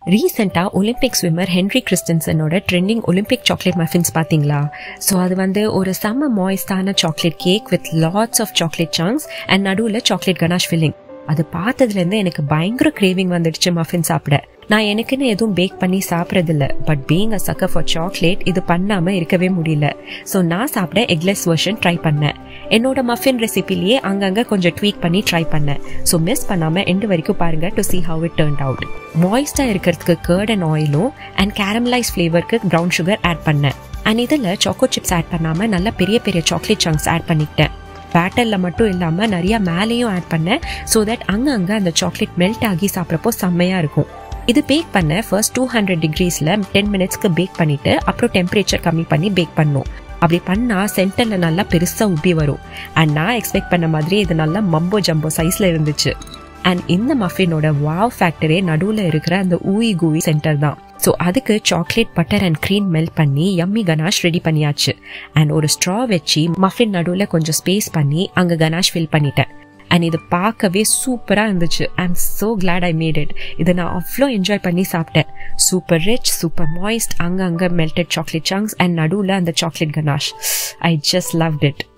ரீசெண்டாக Olympic swimmer Henry கிறிஸ்டன்சனோட trending Olympic chocolate muffins பார்த்தீங்களா ஸோ அது வந்து ஒரு செம்ம மாய்ஸ்டான chocolate cake with lots of chocolate chunks and நடுவில் சாக்லேட் கனாஷ் ஃபில்லிங் அது பார்த்ததுலேருந்து எனக்கு பயங்கர கிரேவிங் வந்துடுச்சு மஃபின் சாப்பிட நான் எனக்குன்னு எதுவும் பேக் பண்ணி சாப்பிட்றதில்ல பட் பீங் அ சக்கர் ஃபார் சாக்லேட் இது பண்ணாமல் இருக்கவே முடியல ஸோ நான் சாப்பிட எக்லெஸ் வெர்ஷன் ட்ரை பண்ணேன் என்னோட மஃபின் ரெசிபிலேயே அங்கங்கே கொஞ்சம் ட்வீட் பண்ணி ட்ரை பண்ணேன் ஸோ மிஸ் பண்ணாமல் எண்டு வரைக்கும் பாருங்க to see how it turn out மாய்ஸ்டாக இருக்கிறதுக்கு கர்ட் அண்ட் ஆயிலும் அண்ட் கேரமலைஸ் ஃப்ளேவருக்கு ப்ரௌன் சுகர் ஆட் பண்ணேன் அண்ட் இதில் சாக்கோ சிப்ஸ் ஆட் பண்ணாமல் நல்ல பெரிய பெரிய சாக்லேட் சங்க்ஸ் ஆட் பண்ணிக்கிட்டேன் பேட்டரில் மட்டும் இல்லாமல் நிறையா மேலேயும் ஆட் பண்ணேன் ஸோ தட் அங்கங்கே அந்த சாக்லேட் மெல்ட் ஆகி சாப்பிட்றப்போ செம்மையாக இருக்கும் இது பேக் பண்ண ஃபர்ஸ்ட் டூ ஹண்ட்ரட் டிகிரிஸில் டென் மினிட்ஸ்க்கு பேக் பண்ணிவிட்டு அப்புறம் டெம்பரேச்சர் கம்மி பண்ணி பேக் பண்ணும் அப்படி பண்ணால் சென்டரில் நல்லா பெருசாக உப்பி வரும் அண்ட் நான் எக்ஸ்பெக்ட் பண்ண மாதிரி இது நல்லா மம்போ ஜம்போ சைஸில் இருந்துச்சு அண்ட் இந்த மஃபினோட வாவ் ஃபேக்டரே நடுவில் இருக்கிற அந்த ஊயி கூவி சென்டர் தான் ஸோ அதுக்கு chocolate butter and cream melt பண்ணி யம்மி கனாஷ் ரெடி பண்ணியாச்சு அண்ட் ஒரு ஸ்ட்ரா வச்சு மஃபின் நடுவில் கொஞ்சம் ஸ்பேஸ் பண்ணி அங்கே கனாஷ் ஃபில் பண்ணிட்டேன் அண்ட் இது பார்க்கவே சூப்பராக இருந்துச்சு I am so glad I made it இதை நான் அவ்வளோ என்ஜாய் பண்ணி சாப்பிட்டேன் சூப்பர் ரிச் சூப்பர் மாய்ஸ்ட் அங்கங்கே மெல்டட் சாக்லேட் சங்க்ஸ் அண்ட் நடுவில் அந்த chocolate ganache I just loved it